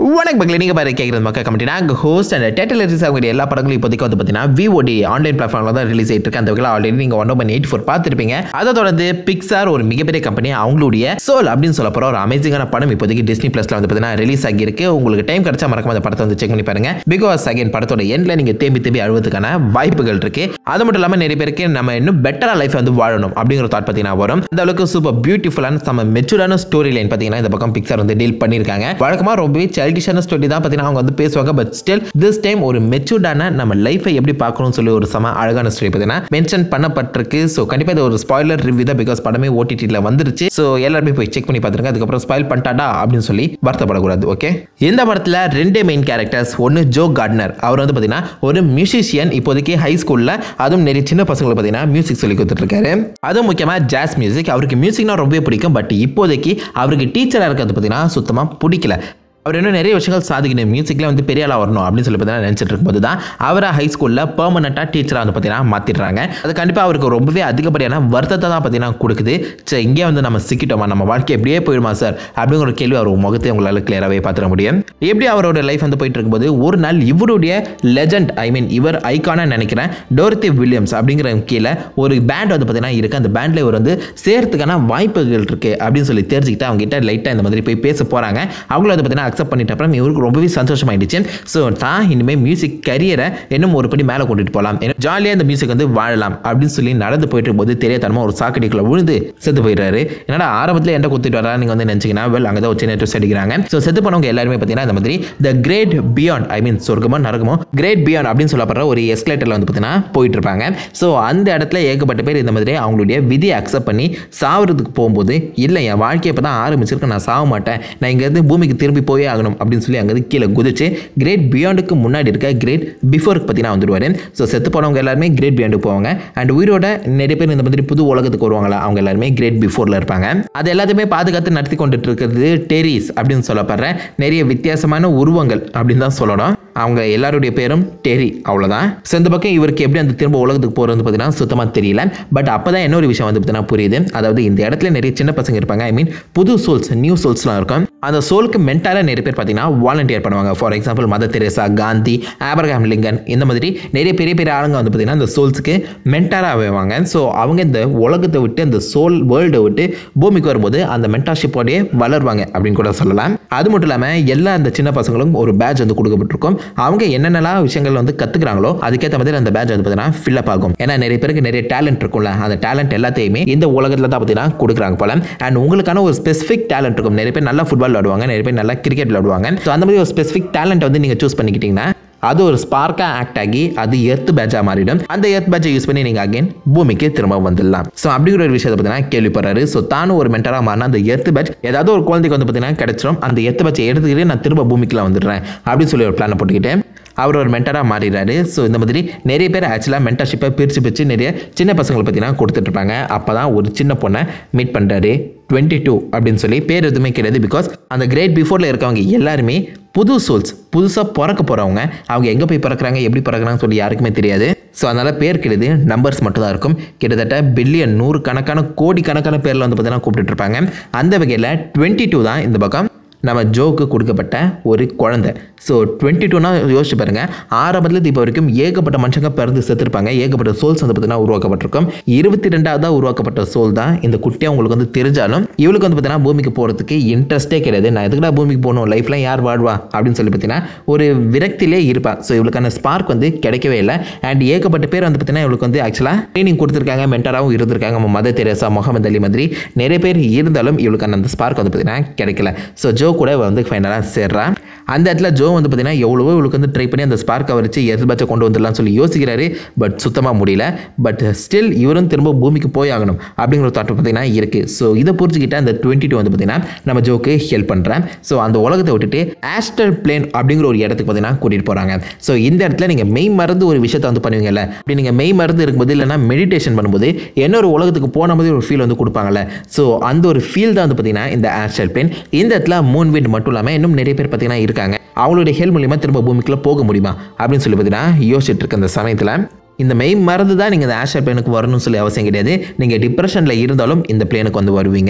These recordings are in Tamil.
வணக்கம் மக்களே நீங்கள் பாரு கேட்குறது மக்கள் கமெண்ட்டி நாங்கள் ஹோஸ்ட் அண்ட் டேட்டில் ரிலீஸ் ஆகக்கூடிய எல்லா படங்களும் இப்போதைக்கு வந்து பார்த்தீங்கன்னா விஓடி ஆன்லைன் பிளாட்ஃபார்மில் தான் ரிலீஸ் ஆகிட்டு இருக்கு அந்த வகையில் ஆல்ரெடி நீங்கள் ஒன் ஒன் எயிட் ஃபோர் பார்த்துருப்பீங்க அதை தொடர்ந்து பிக்சார் ஒரு மிகப்பெரிய கம்பெனி அவங்களுடைய சோல் அப்படின்னு சொல்ல போகிற ஒரு அமேசிங்கான படம் இப்போதைக்கு டிஸ்னி ப்ளஸில் வந்து பார்த்தீங்கன்னா ரிலீஸ் ஆகியிருக்கு உங்களுக்கு டைம் கிடைச்சா மறக்காம அந்த படத்தை வந்து செக் பண்ணி பாருங்க பிகாஸ் அகைன் படத்தோட எண்டில் நீங்கள் தேம்பி தேம்பி அழுவதுக்கான வாய்ப்புகள் இருக்கு அது மட்டும் இல்லாமல் நிறைய பேருக்கு நம்ம இன்னும் பெட்டராக லைஃப் வந்து வாழணும் அப்படிங்கிற தாட் பார்த்தீங்கன்னா வரும் அந்த அளவுக்கு சூப்பர் பியூட்டிஃபுல்லான நம்ம மெச்சூரான ஸ்டோரி லைன் பார்த்தீங்கன்னா இந்த பக்கம் பிக்சார் வந்து டீல் பண்ணியிருக்காங்க வழக்கமாக ரொம்பவே சைல்டிஷான ஸ்டோரி தான் பார்த்தீங்கன்னா அவங்க வந்து பேசுவாங்க பட் ஸ்டில் திஸ் டைம் ஒரு மெச்சூர்டான நம்ம லைஃபை எப்படி பார்க்கணும்னு சொல்லி ஒரு சம அழகான ஸ்டோரி பார்த்தீங்கன்னா மென்ஷன் பண்ணப்பட்டிருக்கு ஸோ கண்டிப்பாக இது ஒரு ஸ்பாய்லர் ரிவ்யூ தான் பிகாஸ் படமே ஓடிடியில் வந்துருச்சு ஸோ எல்லாருமே போய் செக் பண்ணி பார்த்துருங்க அதுக்கப்புறம் ஸ்பாயில் பண்ணிட்டாடா அப்படின்னு சொல்லி வருத்தப்படக்கூடாது ஓகே இந்த படத்தில் ரெண்டே மெயின் கேரக்டர்ஸ் ஒன்று ஜோ கார்ட்னர் அவர் வந்து பார்த்தீங்கன்னா ஒரு மியூசிஷியன் இப்போதைக்கு ஹை ஸ்கூலில் அதுவும் நிறைய சின்ன பசங்களுக்கு பார்த்தீங்கன்னா மியூசிக் சொல்லி கொடுத்துட்ருக்காரு அதுவும் முக்கியமாக ஜாஸ் மியூசிக் அவருக்கு மியூசிக்னா ரொம்பவே பிடிக்கும் பட் இப்போதைக்கு அவருக்கு டீச்சராக இருக்கிறது பார்த்தீங்கன்னா சுத்தமாக பிடிக்கல அவர் இன்னும் நிறைய விஷயங்கள் சாதிக்கணும் மியூசிக்கில் வந்து பெரிய ஆளாக வரணும் அப்படின்னு சொல்லி பார்த்தீங்கன்னா நினச்சிட்டு இருக்கும்போது தான் அவரை ஹை ஸ்கூலில் பெர்மனெண்ட்டாக டீச்சராக வந்து பார்த்தீங்கன்னா மாற்றிடுறாங்க அது கண்டிப்பாக அவருக்கு ரொம்பவே அதிகப்படியான வருத்தத்தை தான் பார்த்தீங்கன்னா கொடுக்குது சரி இங்கே வந்து நம்ம சிக்கிட்டோமா நம்ம வாழ்க்கை எப்படியே போயிடுமா சார் அப்படிங்கிற ஒரு கேள்வி அவர் முகத்தை உங்களால் கிளியராகவே பார்த்துட முடியும் எப்படி அவரோட லைஃப் வந்து போயிட்டு இருக்கும்போது ஒரு நாள் இவருடைய லெஜண்ட் ஐ மீன் இவர் ஐக்கான நினைக்கிறேன் டோர்த்தி வில்லியம்ஸ் அப்படிங்கிற கீழே ஒரு பேண்ட் வந்து பார்த்தீங்கன்னா இருக்குது அந்த பேண்டில் இவர் வந்து சேர்த்துக்கான வாய்ப்புகள் இருக்குது அப்படின்னு சொல்லி தெரிஞ்சுக்கிட்டு அவங்க கிட்ட லைட்டாக இந்த மாதிரி போய் பேச போகிறாங்க அவங்களும் வந்து பார்த்தீங்கன்னா அக்செப்ட் பண்ணிட்ட அப்புறம் இவருக்கு ரொம்பவே சந்தோஷமாயிடுச்சு ஸோ தான் இனிமேல் மியூசிக் கரியரை இன்னும் ஒரு படி மேலே கொண்டுட்டு போகலாம் ஜாலியாக இந்த மியூசிக் வந்து வாழலாம் அப்படின்னு சொல்லி நடந்து போயிட்டு இருக்கும்போது தெரியாதனமா ஒரு சாக்கடிக்குள்ள விழுந்து செத்து போயிடுறாரு என்னடா ஆரம்பத்தில் என்ன கொடுத்துட்டு வரா நீங்கள் வந்து நினச்சிங்கன்னா வெல் அங்கே தான் ஒரு சின்ன ட்விஸ்ட் அடிக்கிறாங்க ஸோ செத்து போனவங்க எல்லாருமே பார்த்தீங்கன்னா இந்த மாதிரி the great beyond I mean சொர்க்கமோ நரகமோ கிரேட் பியாண்ட் அப்படின்னு சொல்லப்படுற ஒரு எஸ்கலேட்டரில் வந்து பார்த்தீங்கன்னா போயிட்டு இருப்பாங்க ஸோ அந்த இடத்துல ஏகப்பட்ட பேர் இந்த மாதிரி அவங்களுடைய விதியை அக்செப்ட் பண்ணி சாவறதுக்கு போகும்போது இல்லை என் வாழ்க்கையை இப்போ தான் ஆரம்பிச்சிருக்கு நான் சாக மாட்டேன் நான் இங்கேருந்து பூமிக்கு திரும்பி போயே ஆகணும் அப்படின்னு சொல்லி அங்கேருந்து கீழே குதிச்சு கிரேட் பியாண்டுக்கு முன்னாடி இருக்க கிரேட் பிஃபோருக்கு பார்த்தீங்கன்னா வந்துடுவார் ஸோ செத்து போனவங்க எல்லாருமே கிரேட் பியாண்டுக்கு போவாங்க அண்ட் உயிரோட நிறைய பேர் இந்த மாதிரி புது உலகத்துக்கு வருவாங்களா அவங்க எல்லாருமே கிரேட் பிஃபோரில் இருப்பாங்க அது எல்லாத்தையுமே பாதுகாத்து நடத்தி கொண்டுட்டு இருக்கிறது டெரிஸ் அப்படின்னு சொல்லப்படுற நிறைய வித்தியாசமான உருவங்கள் அப்படின்னு தான் சொல்லணும் அவங்க எல்லாருடைய பேரும் டெரி அவ்வளோதான் ஸோ இந்த பக்கம் இவருக்கு எப்படி அந்த திரும்ப உலகத்துக்கு போகிறது பார்த்தீங்கன்னா சுத்தமாக தெரியல பட் அப்போ தான் இன்னொரு விஷயம் வந்து பார்த்தீங்கன்னா புரியுது அதாவது இந்த இடத்துல நிறைய சின்ன பசங்க இருப்பாங்க ஐ மீன் புது சோல்ஸ் நியூ சோல்ஸ்லாம் இருக்கும் அந்த சோலுக்கு மென்டாலாக நிறைய பேர் பார்த்தீங்கன்னா வாலண்டியர் பண்ணுவாங்க for example Mother Teresa Gandhi Abraham Lincoln இந்த மாதிரி நிறைய பெரிய பெரிய ஆளுங்க வந்து பார்த்தீங்கன்னா அந்த சோல்ஸுக்கு மென்டாராக ஆவாங்க ஸோ அவங்க இந்த உலகத்தை விட்டு அந்த சோல் வேர்ல்டை விட்டு பூமிக்கு வரும்போது அந்த மென்டார்ஷிப்போடய வளருவாங்க அப்படின்னு கூட சொல்லலாம் அது மட்டும் இல்லாமல் எல்லா அந்த சின்ன பசங்களும் ஒரு பேட்ச் வந்து கொடுக்கப்பட்டிருக்கும் அவங்க என்னென்னலாம் விஷயங்கள் வந்து கற்றுக்குறாங்களோ அதுக்கேற்ற மாதிரி அந்த பேட்ச் வந்து பார்த்தீங்கன்னா ஃபில்லப் ஆகும் ஏன்னா நிறைய பேருக்கு நிறைய டேலண்ட் இருக்கும்ல அந்த டேலண்ட் எல்லாத்தையுமே இந்த உலகத்தில் தான் பார்த்தீங்கன்னா கொடுக்குறாங்க போல அண்ட் உங்களுக்கான ஒரு ஸ்பெசிஃபிக் டேலண்ட் இருக்கும் நிறைய பேர் நல்லா ஃபுட்பால் விளாடுவாங்க நிறைய பேர் நல்லா கிரிக்கெட் விளாடுவாங்க ஸோ அந்த மாதிரி ஒரு ஸ்பெசிஃபிக் டேலண்ட் வந்து நீங்கள் சூஸ் பண்ணிக்கிட்டீங்கன்னா அது ஒரு ஸ்பார்க்காக ஆக்ட் ஆகி அது எர்த் பேட்சாக மாறிடும் அந்த எர்த் பேட்சை யூஸ் பண்ணி நீங்கள் அகைன் பூமிக்கு திரும்ப வந்துடலாம் ஸோ அப்படிங்கிற ஒரு விஷயத்தை பார்த்தீங்கன்னா கேள்விப்படுறாரு ஸோ தானும் ஒரு மென்டராக மாறினா அந்த எர்த் பேட்ச் ஏதாவது ஒரு குழந்தைக்கு வந்து பார்த்தீங்கன்னா கிடைச்சிரும் அந்த எர்த் பேட்சை எடுத்துக்கிட்டு நான் திரும்ப பூமிக்குள்ள வந்துடுறேன் அப்படின்னு சொல்லி ஒரு பிளானை போட்டுக்கிட்டேன் அவர் ஒரு மென்டராக மாறிடுறாரு ஸோ இந்த மாதிரி நிறைய பேர் ஆக்சுவலாக மென்டர்ஷிப்பை பிரித்து பிரித்து நிறைய சின்ன பசங்களை பார்த்தீங்கன்னா கொடுத்துட்ருப்பாங்க அப்போ தான் ஒரு சின்ன பொண்ணை மீட் பண்ணுறாரு டுவெண்ட்டி டூ அப்படின்னு சொல்லி பேர் எதுவுமே கிடையாது பிகாஸ் அந்த கிரேட் பிஃபோரில் இருக்கவங்க எல்லாருமே புது சோல்ஸ் புதுசாக பிறக்க போகிறவங்க அவங்க எங்கே போய் பிறக்கிறாங்க எப்படி பிறக்கிறாங்கன்னு சொல்லி யாருக்குமே தெரியாது ஸோ அதனால் பேர் கிடையாது நம்பர்ஸ் மட்டும் தான் இருக்கும் கிட்டத்தட்ட பில்லியன் நூறு கணக்கான கோடி கணக்கான பேரில் வந்து பார்த்தீங்கன்னா கூப்பிட்டுட்ருப்பாங்க அந்த வகையில் டுவெண்ட்டி டூ தான் இந்த பக்கம் நம்ம ஜோக்கு கொடுக்கப்பட்ட ஒரு குழந்தை ஸோ டுவெண்ட்டி டூனா யோசிச்சு பாருங்க ஆரம்பத்தில் இப்போ வரைக்கும் ஏகப்பட்ட மனுஷங்க பிறந்து செத்துருப்பாங்க ஏகப்பட்ட சோல்ஸ் வந்து பார்த்தீங்கன்னா உருவாக்கப்பட்டிருக்கும் இருபத்தி ரெண்டாவதாக உருவாக்கப்பட்ட சோல் தான் இந்த குட்டியாக உங்களுக்கு வந்து தெரிஞ்சாலும் இவளுக்கு வந்து பார்த்தீங்கன்னா பூமிக்கு போகிறதுக்கு இன்ட்ரெஸ்ட்டே கிடையாது நான் எதுக்குடா பூமிக்கு போகணும் லைஃப்லாம் யார் வாழ்வா அப்படின்னு சொல்லி பார்த்தீங்கன்னா ஒரு விரக்தியிலே இருப்பா ஸோ இவளுக்கான ஸ்பார்க் வந்து கிடைக்கவே இல்லை அண்ட் ஏகப்பட்ட பேர் வந்து பார்த்தீங்கன்னா இவளுக்கு வந்து ஆக்சுவலாக ட்ரைனிங் கொடுத்துருக்காங்க மென்டராகவும் இருந்திருக்காங்க நம்ம மதர் தெரேசா முகமது அலி மாதிரி நிறைய பேர் இருந்தாலும் இவளுக்கான அந்த ஸ்பார்க் வந்து பார்த்தீங்கன்னா கிடைக்கல ஸோ ஜோ கூட இவ வந்து ஃபைனலாக சேர்றா அந்த இடத்துல ஜோ வந்து பார்த்தீங்கன்னா எவ்வளவோ இவளுக்கு வந்து ட்ரை பண்ணி அந்த ஸ்பார்க்கை வச்சு எதிர்பார்த்து கொண்டு வந்துடலாம்னு சொல்லி யோசிக்கிறாரு பட் சுத்தமாக முடியல பட் ஸ்டில் இவரும் திரும்ப பூமிக்கு போய் ஆகணும் அப்படிங்கிற ஒரு தாட் பார்த்தீங்கன்னா இருக்குது ஸோ இதை புரிஞ்சுக்கிட்ட அந்த டுவெண்ட்டி டூ வந்து பார்த்தீங்கன்னா நம்ம ஜோக்கு ஹெல்ப் பண்ணுறேன் ஸோ அந்த உலகத்தை விட்டுட்டு ஆஸ்டல் பிளேன் அப்படிங்கிற ஒரு இடத்துக்கு பார்த்தீங்கன்னா கூட்டிகிட்டு போகிறாங்க ஸோ இந்த இடத்துல நீங்கள் மெய் மறந்து ஒரு விஷயத்தை வந்து பண்ணுவீங்கல்ல அப்படி நீங்கள் மெய் மறந்து இருக்கும்போது இல்லைனா மெடிடேஷன் பண்ணும்போது இன்னொரு உலகத்துக்கு போன மாதிரி ஒரு ஃபீல் வந்து கொடுப்பாங்கல்ல ஸோ அந்த ஒரு ஃபீல் தான் வந்து பார்த்தீங்கன்னா இந்த ஆஸ்டல் பிளேன் இந்த இடத்துல மூன் விண்ட் மட்டும் இல்லாமல் இன்னும் நிறைய பேர் பார்த்தீங்கன்னா இருக்காங்க அவங்களுடைய ஹெல்ப் மூலியமாக திரும்ப பூமிக்குள்ளே போக முடியுமா அப்படின்னு சொல்லி பார்த்தீங்கன்னா யோசிச்சுட்டு இருக்க அந்த சமயத்தில் இந்த மெய் மறந்து தான் நீங்கள் இந்த ஆஷர் பிளேனுக்கு வரணும்னு சொல்லி அவசியம் கிடையாது நீங்கள் டிப்ரெஷனில் இருந்தாலும் இந்த பிளேனுக்கு வந்து வருவீங்க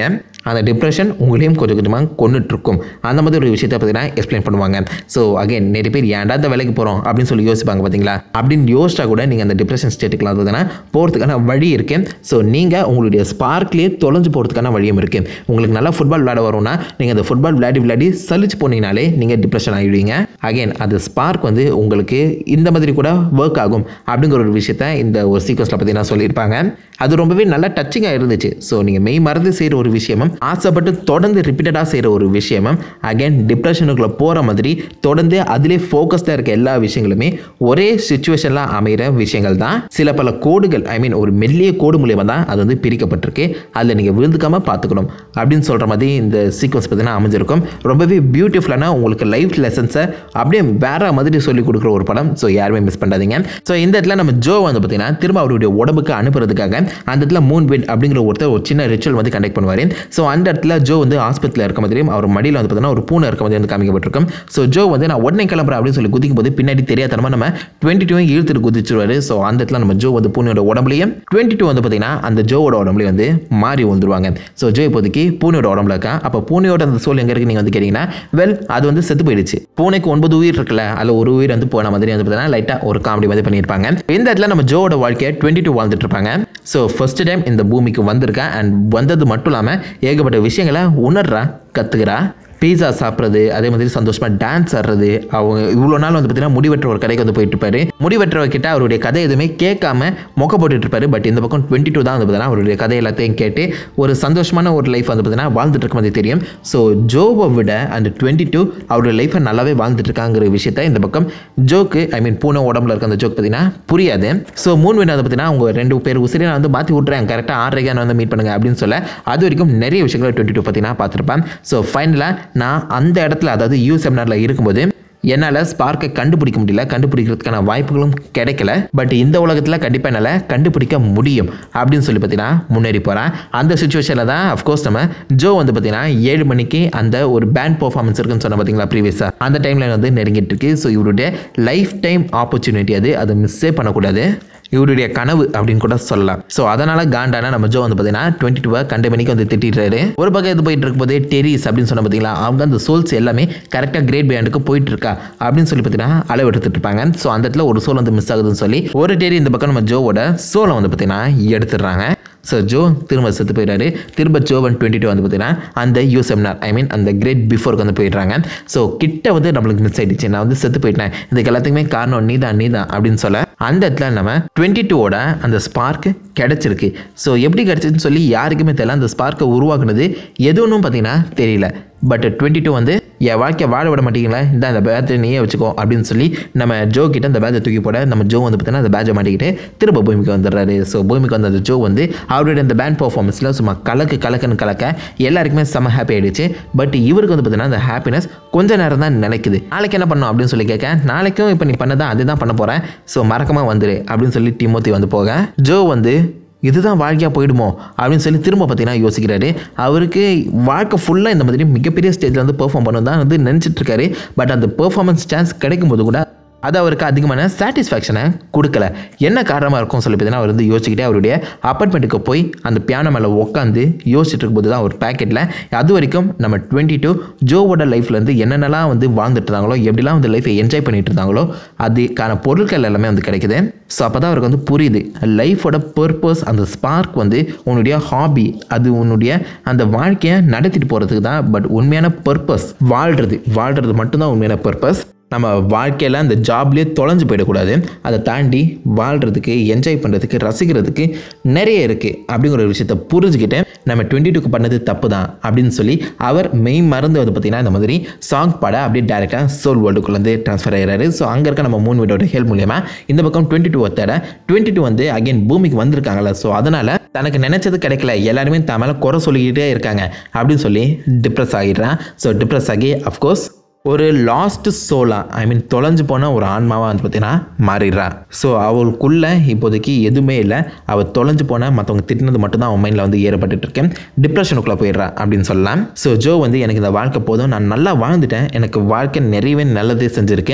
அந்த டிப்ரெஷன் உங்களையும் கொஞ்சம் கொஞ்சமாக கொண்டுட்ருக்கும் அந்த மாதிரி ஒரு விஷயத்தை பார்த்தீங்கன்னா எக்ஸ்பிளைன் பண்ணுவாங்க ஸோ அகைன் நிறைய பேர் ஏன்டா இந்த வேலைக்கு போகிறோம் அப்படின்னு சொல்லி யோசிப்பாங்க பார்த்தீங்களா அப்படின்னு யோசிச்சா கூட நீங்கள் அந்த டிப்ரெஷன் ஸ்டேட்டுக்குலாம் பார்த்தீங்கன்னா போகிறதுக்கான வழி இருக்கு ஸோ நீங்கள் உங்களுடைய ஸ்பார்க்லேயே தொலைஞ்சு போகிறதுக்கான வழியும் இருக்குது உங்களுக்கு நல்லா ஃபுட்பால் விளையாட வரும்னா நீங்கள் அந்த ஃபுட்பால் விளையாடி விளையாடி சலிச்சு போனீங்கனாலே நீங்கள் டிப்ரெஷன் ஆகிடுவீங்க அகைன் அது ஸ்பார்க் வந்து உங்களுக்கு இந்த மாதிரி கூட ஒர்க் ஆகும் அப்படிங்கிற ஒரு விஷயத்த இந்த ஒரு சீக்வன்ஸில் பார்த்தீங்கன்னா சொல்லியிருப்பாங்க அது ரொம்பவே நல்லா டச்சிங்காக இருந்துச்சு ஸோ நீங்கள் மெய் மறந்து செய்கிற ஒரு விஷயமும் ஆசைப்பட்டு தொடர்ந்து ரிப்பீட்டடாக செய்கிற ஒரு விஷயமும் அகைன் டிப்ரெஷனுக்குள்ளே போகிற மாதிரி தொடர்ந்து அதிலே ஃபோக்கஸ்டாக இருக்க எல்லா விஷயங்களுமே ஒரே சுச்சுவேஷனில் அமைகிற விஷயங்கள் தான் சில பல கோடுகள் ஐ மீன் ஒரு மெல்லிய கோடு மூலியமாக தான் அது வந்து பிரிக்கப்பட்டிருக்கு அதில் நீங்கள் விழுந்துக்காமல் பார்த்துக்கணும் அப்படின்னு சொல்கிற மாதிரி இந்த சீக்வன்ஸ் பார்த்தீங்கன்னா அமைஞ்சிருக்கும் ரொம்பவே பியூட்டிஃபுல்லான உங்களுக்கு லைஃப் லெசன்ஸை அப்படியே வேற மாதிரி சொல்லிக் கொடுக்குற ஒரு படம் ஸோ யாருமே மிஸ் பண்ணாதீங்க ஸோ இந்த இடத்துல நம்ம ஜோ வந்து பார்த்தீங்கன்னா திரும்ப அவருடைய உடம்புக்கு அனுப்புறதுக்காக அந்த இடத்துல மூன் வெட் அப்படிங்கிற ஒருத்தர் ஒரு சின்ன ரிச்சுவல் வந்து கண்டக்ட் பண்ணுவார் ஸோ அந்த இடத்துல ஜோ வந்து ஆஸ்பத்திரியில் இருக்க மாதிரியும் அவர் மடியில் வந்து பார்த்தீங்கன்னா ஒரு பூனை இருக்க மாதிரி வந்து காமிக்கப்பட்டிருக்கும் ஸோ ஜோ வந்து நான் உடனே கிளம்புறேன் அப்படின்னு சொல்லி குதிக்கும் போது பின்னாடி தெரியாதனமா நம்ம டுவெண்ட்டி டூ இழுத்துட்டு குதிச்சிருவாரு ஸோ அந்த இடத்துல நம்ம ஜோ வந்து பூனையோட உடம்புலையும் டுவெண்ட்டி டூ வந்து பார்த்தீங்கன்னா அந்த ஜோவோட உடம்புலையும் வந்து மாறி வந்துருவாங்க ஸோ ஜோ இப்போதைக்கு பூனையோட உடம்புல இருக்கா அப்போ பூனையோட அந்த சோல் எங்கே இருக்கு நீங்கள் வந்து கேட்டிங்கன்னா வெல் அது வந்து செத்து போயிடுச்சு பூனைக்கு ஒன்பது உயிர் இருக்குல்ல அதில் ஒரு உயிர் வந்து போன மாதிரி வந்து பார்த்தீங்கன்னா லைட்டாக ஒரு காமெடி மாதிரி பண்ணியிருப்பாங்க இந்த இடத்துல நம்ம ஜோவோட வாழ்க்கையை டுவெண்ட்டி டூ வாழ்ந்துட்டு இருப்பாங்க ஸோ ஃபர்ஸ்ட் டைம் இந்த பூமிக்கு வந்திருக்கேன் அண்ட் வந்தது மட்டும் இல்லாமல் ஏகப்பட்ட விஷயங்களை உணர்றா கற்றுக்கிறா பீஸா சாப்பிட்றது அதே மாதிரி சந்தோஷமாக டான்ஸ் ஆடுறது அவங்க இவ்வளோ நாள் வந்து பார்த்தீங்கன்னா முடிவெற்ற ஒரு கடைக்கு வந்து போயிட்டு இருப்பாரு முடிவெற்றவர் கிட்ட அவருடைய கதை எதுவுமே கேட்காம மொக்க போட்டுட்டு இருப்பாரு பட் இந்த பக்கம் டுவெண்ட்டி டூ தான் வந்து பார்த்தீங்கன்னா அவருடைய கதை எல்லாத்தையும் கேட்டு ஒரு சந்தோஷமான ஒரு லைஃப் வந்து பார்த்தீங்கன்னா வாழ்ந்துட்டு இருக்க மாதிரி தெரியும் ஸோ ஜோவை விட அந்த டுவெண்ட்டி டூ அவருடைய லைஃப்பை நல்லாவே வாழ்ந்துட்டு இருக்காங்கிற விஷயத்த இந்த பக்கம் ஜோக்கு ஐ மீன் பூனை உடம்புல இருக்க அந்த ஜோக் பார்த்தீங்கன்னா புரியாது ஸோ மூணு வேணும் வந்து பார்த்தீங்கன்னா அவங்க ரெண்டு பேர் உசிரி நான் வந்து மாற்றி விட்றேன் கரெக்டாக ஆறரைக்கு வந்து மீட் பண்ணுங்க அப்படின்னு சொல்ல அது வரைக்கும் நிறைய விஷயங்களை டுவெண்ட்டி டூ பார்த்தீங்கன்னா பார்த்துருப்பேன் ஸோ ஃபைனலாக நான் அந்த இடத்துல அதாவது யூ செமினாரில் இருக்கும்போது என்னால் ஸ்பார்க்கை கண்டுபிடிக்க முடியல கண்டுபிடிக்கிறதுக்கான வாய்ப்புகளும் கிடைக்கல பட் இந்த உலகத்தில் கண்டிப்பாக என்னால் கண்டுபிடிக்க முடியும் அப்படின்னு சொல்லி பார்த்தீங்கன்னா முன்னேறி போகிறேன் அந்த சுச்சுவேஷனில் தான் அஃப்கோர்ஸ் நம்ம ஜோ வந்து பார்த்தீங்கன்னா ஏழு மணிக்கு அந்த ஒரு பேண்ட் பர்ஃபார்மன்ஸ் இருக்குன்னு சொன்ன பார்த்தீங்களா ப்ரீவியஸாக அந்த டைமில் வந்து நெருங்கிட்டு இருக்கு ஸோ இவருடைய லைஃப் டைம் ஆப்பர்ச்சுனிட்டி அது அதை மிஸ்ஸே பண்ணக்கூடாது இவருடைய கனவு அப்படின்னு கூட சொல்லலாம் ஸோ அதனால காண்டான நம்ம ஜோ வந்து பார்த்தீங்கன்னா டுவெண்ட்டி டூவை கண்ட மணிக்கு வந்து திட்டிடுறாரு ஒரு பக்கம் இது போயிட்டு இருக்கும்போது டெரிஸ் அப்படின்னு சொன்ன பார்த்தீங்களா அவங்க அந்த சோல்ஸ் எல்லாமே கரெக்டாக கிரேட் பேண்டுக்கு போயிட்டு இருக்கா அப்படின்னு சொல்லி பார்த்தீங்கன்னா அளவு எடுத்துட்டு இருப்பாங்க ஸோ அந்த இடத்துல ஒரு சோல் வந்து மிஸ் ஆகுதுன்னு சொல்லி ஒரு டெரி இந்த பக்கம் நம்ம ஜோவோட சோலை வந்து பார்த்தீங்கன்னா எடுத்துடுறாங்க ஸோ ஜோ திரும்ப செத்து போயிடுறாரு திரும்ப ஜோ ஒன் டுவெண்ட்டி டூ வந்து பார்த்தீங்கன்னா அந்த யூ செமினார் ஐ மீன் அந்த கிரேட் பிஃபோருக்கு வந்து போயிடுறாங்க ஸோ கிட்ட வந்து நம்மளுக்கு மிஸ் ஆயிடுச்சு நான் வந்து செத்து போயிட்டேன் இதுக்கு எல்லாத்துக்குமே காரணம் நீ தான் நீ தான் அப்படின்னு சொல்ல அந்த இடத்துல நம்ம டுவெண்ட்டி டூவோட அந்த ஸ்பார்க்கு கிடச்சிருக்கு ஸோ எப்படி கிடச்சிதுன்னு சொல்லி யாருக்குமே தெரியல அந்த ஸ்பார்க்கை உருவாக்குனது எதுவும் பார்த்தீங்கன்னா தெரியல பட் டுவெண்ட்டி டூ வந்து என் வாழ்க்கையை வாழ விட மாட்டீங்களா இந்த அந்த பேத்தை நீயே வச்சுக்கோ அப்படின்னு சொல்லி நம்ம ஜோ கிட்ட அந்த பேஜை தூக்கி போட நம்ம ஜோ வந்து பார்த்தீங்கன்னா அந்த பேஜை மாட்டிக்கிட்டு திரும்ப பூமிக்கு வந்துடுறாரு ஸோ பூமிக்கு வந்த அந்த ஜோ வந்து அவருடைய அந்த பேண்ட் பர்ஃபார்மன்ஸில் சும்மா கலக்கு கலக்குன்னு கலக்க எல்லாருக்குமே செம்ம ஹாப்பி ஆயிடுச்சு பட் இவருக்கு வந்து பார்த்தீங்கன்னா அந்த ஹாப்பினஸ் கொஞ்ச நேரம் தான் நினைக்குது நாளைக்கு என்ன பண்ணணும் அப்படின்னு சொல்லி கேட்க நாளைக்கும் இப்போ நீ பண்ணதான் அதுதான் பண்ண போகிறேன் ஸோ மறக்காம வந்துரு அப்படின்னு சொல்லி டிமோத்தி வந்து போக ஜோ வந்து இதுதான் வாழ்க்கையாக போயிடுமோ அப்படின்னு சொல்லி திரும்ப பார்த்தீங்கன்னா யோசிக்கிறாரு அவருக்கு வாழ்க்கை ஃபுல்லாக இந்த மாதிரி மிகப்பெரிய ஸ்டேஜில் வந்து பெர்ஃபார்ம் பண்ணணும் தான் வந்து நினச்சிட்டு இருக்காரு பட் அந்த பெர்ஃபார்மன்ஸ் சான்ஸ் கிடைக்கும்போது கூட அது அவருக்கு அதிகமான சாட்டிஸ்ஃபேக்ஷனை கொடுக்கல என்ன காரணமாக இருக்கும் சொல்லி பார்த்தீங்கன்னா அவர் வந்து யோசிச்சுக்கிட்டே அவருடைய அப்பார்ட்மெண்ட்டுக்கு போய் அந்த பியானோ மேலே உட்காந்து யோசிச்சுட்டு இருக்கும்போது தான் ஒரு பேக்கெட்டில் அது வரைக்கும் நம்ம டுவெண்ட்டி டூ ஜோவோட லைஃப்லேருந்து என்னென்னலாம் வந்து வாழ்ந்துட்டு இருந்தாங்களோ எப்படிலாம் வந்து லைஃப்பை என்ஜாய் பண்ணிட்டு இருந்தாங்களோ அதுக்கான பொருட்கள் எல்லாமே வந்து கிடைக்குது ஸோ அப்போ தான் அவருக்கு வந்து புரியுது லைஃபோட பர்பஸ் அந்த ஸ்பார்க் வந்து உன்னுடைய ஹாபி அது உன்னுடைய அந்த வாழ்க்கையை நடத்திட்டு போகிறதுக்கு தான் பட் உண்மையான பர்பஸ் வாழ்கிறது வாழ்கிறது மட்டும்தான் உண்மையான பர்பஸ் நம்ம வாழ்க்கையில் அந்த ஜாப்லேயே தொலைஞ்சு போயிடக்கூடாது அதை தாண்டி வாழ்கிறதுக்கு என்ஜாய் பண்ணுறதுக்கு ரசிக்கிறதுக்கு நிறைய இருக்குது அப்படிங்கிற ஒரு விஷயத்தை புரிஞ்சுக்கிட்டு நம்ம டுவெண்ட்டி டூக்கு பண்ணது தப்பு தான் அப்படின்னு சொல்லி அவர் மெய் மறந்து வந்து பார்த்திங்கன்னா இந்த மாதிரி சாங் பாட அப்படியே டேரெக்டாக சோல் வேர்ல்டுக்குள்ள வந்து ட்ரான்ஸ்ஃபர் ஆகிறாரு ஸோ அங்கே இருக்க நம்ம மூணு வீடோட ஹெல்ப் மூலியமாக இந்த பக்கம் டுவெண்ட்டி டூ ஒத்தட டுவெண்ட்டி டூ வந்து அகைன் பூமிக்கு வந்திருக்காங்கல்ல ஸோ அதனால் தனக்கு நினச்சது கிடைக்கல எல்லாருமே தான் மேலே குறை சொல்லிக்கிட்டே இருக்காங்க அப்படின்னு சொல்லி டிப்ரெஸ் ஆகிடுறான் ஸோ டிப்ரெஸ் ஆகி அஃப்கோர்ஸ் ஒரு லாஸ்ட் சோலா ஐ மீன் தொலைஞ்சு போன ஒரு ஆன்மாவாக வந்து பார்த்தீங்கன்னா மாறிடுறா ஸோ அவளுக்குள்ள இப்போதைக்கு எதுவுமே இல்லை அவள் தொலைஞ்சு போன மற்றவங்க திட்டினது மட்டும்தான் அவன் மைண்டில் வந்து ஏறப்பட்டுட்டு இருக்கேன் டிப்ரெஷனுக்குள்ளே போயிடுறா அப்படின்னு சொல்லலாம் ஸோ ஜோ வந்து எனக்கு இந்த வாழ்க்கை போதும் நான் நல்லா வாழ்ந்துட்டேன் எனக்கு வாழ்க்கை நிறையவே நல்லதே செஞ்சுருக்கேன்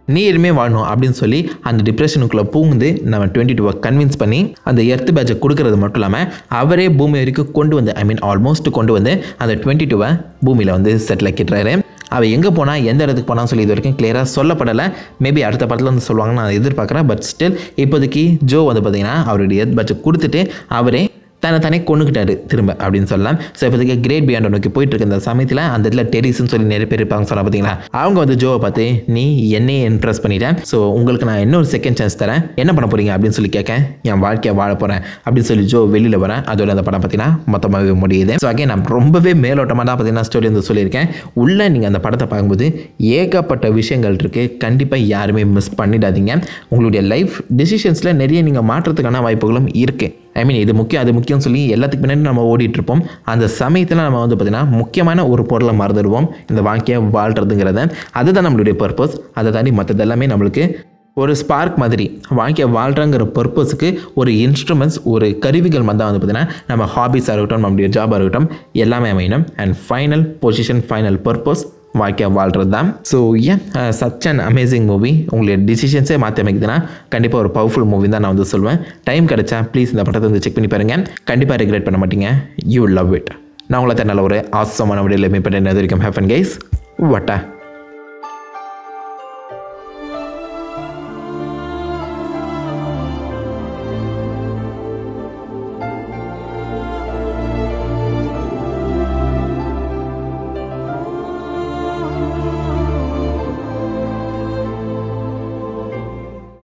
நீ இனிமே வாழணும் அப்படின்னு சொல்லி அந்த டிப்ரெஷனுக்குள்ளே பூந்து நம்ம டுவெண்ட்டி டூவை கன்வின்ஸ் பண்ணி அந்த எர்த் பேட்சை கொடுக்கறது மட்டும் இல்லாமல் அவரே பூமி வரைக்கும் கொண்டு வந்து ஐ மீன் ஆல்மோஸ்ட் கொண்டு வந்து அந்த டுவெண்ட்டி டூவை பூமியில் வந்து செட்டில் ஆக்கிட்டுறாரு அவள் எங்கே போனால் எந்த இடத்துக்கு போனான்னு சொல்லி இது வரைக்கும் கிளியராக சொல்லப்படலை மேபி அடுத்த படத்தில் வந்து சொல்லுவாங்கன்னு நான் எதிர்பார்க்குறேன் பட் ஸ்டில் இப்போதைக்கு ஜோ வந்து பார்த்தீங்கன்னா அவருடைய எர்த் பேட்சை கொடுத்துட்டு அவரே தன்னை தானே கொண்டுக்கிட்டாரு திரும்ப அப்படின்னு சொல்லலாம் ஸோ இப்போதைக்கு கிரேட் பியாண்டை நோக்கி போயிட்டு இருக்க இந்த சமயத்தில் அந்த இடத்துல டெரிஸ்ன்னு சொல்லி நிறைய பேர் இருப்பாங்க சொன்னா பார்த்தீங்களா அவங்க வந்து ஜோவை பார்த்து நீ என்னையே இம்ப்ரெஸ் பண்ணிட்டேன் ஸோ உங்களுக்கு நான் இன்னொரு செகண்ட் சான்ஸ் தரேன் என்ன பண்ண போறீங்க அப்படின்னு சொல்லி கேட்க என் வாழ்க்கையை வாழ போகிறேன் அப்படின்னு சொல்லி ஜோ வெளியில் வரேன் அதோட அந்த படம் பார்த்தீங்கன்னா மொத்தமாகவே முடியுது ஸோ அகே நான் ரொம்பவே மேலோட்டமாக தான் பார்த்தீங்கன்னா ஸ்டோரி வந்து சொல்லியிருக்கேன் உள்ளே நீங்கள் அந்த படத்தை பார்க்கும்போது ஏகப்பட்ட விஷயங்கள் இருக்குது கண்டிப்பாக யாருமே மிஸ் பண்ணிடாதீங்க உங்களுடைய லைஃப் டிசிஷன்ஸில் நிறைய நீங்கள் மாற்றத்துக்கான வாய்ப்புகளும் இருக்குது ஐ மீன் இது முக்கியம் அது முக்கியம்னு சொல்லி எல்லாத்துக்கு பின்னாடி நம்ம ஓடிட்டு இருப்போம் அந்த சமயத்தில் நம்ம வந்து பார்த்திங்கன்னா முக்கியமான ஒரு பொருளை மறந்துடுவோம் இந்த வாழ்க்கையை வாழ்கிறதுங்கிறத அதுதான் நம்மளுடைய பர்பஸ் அதை தாண்டி மற்றது எல்லாமே நம்மளுக்கு ஒரு ஸ்பார்க் மாதிரி வாழ்க்கையை வாழ்கிறங்கிற பர்பஸுக்கு ஒரு இன்ஸ்ட்ருமெண்ட்ஸ் ஒரு கருவிகள் மாதிரி தான் வந்து பார்த்திங்கன்னா நம்ம ஹாபிஸாக இருக்கட்டும் நம்மளுடைய ஜாபாக இருக்கட்டும் எல்லாமே அமையணும் and final position final purpose வாழ்க்கையை வாழ்கிறது தான் ஸோ ஏன் சச் அண்ட் அமேசிங் மூவி உங்களுடைய டிசிஷன்ஸே மாற்றி அமைக்குதுன்னா கண்டிப்பாக ஒரு பவர்ஃபுல் மூவி தான் நான் வந்து சொல்லுவேன் டைம் கிடச்சா ப்ளீஸ் இந்த படத்தை வந்து செக் பண்ணி பாருங்கள் கண்டிப்பாக ரெகுலேட் பண்ண மாட்டீங்க யூ லவ் இட் நான் உங்களை நல்ல ஒரு ஆசமான விடையில் மீட் பண்ணி வரைக்கும் ஹேஃபன் கைஸ் வட்டா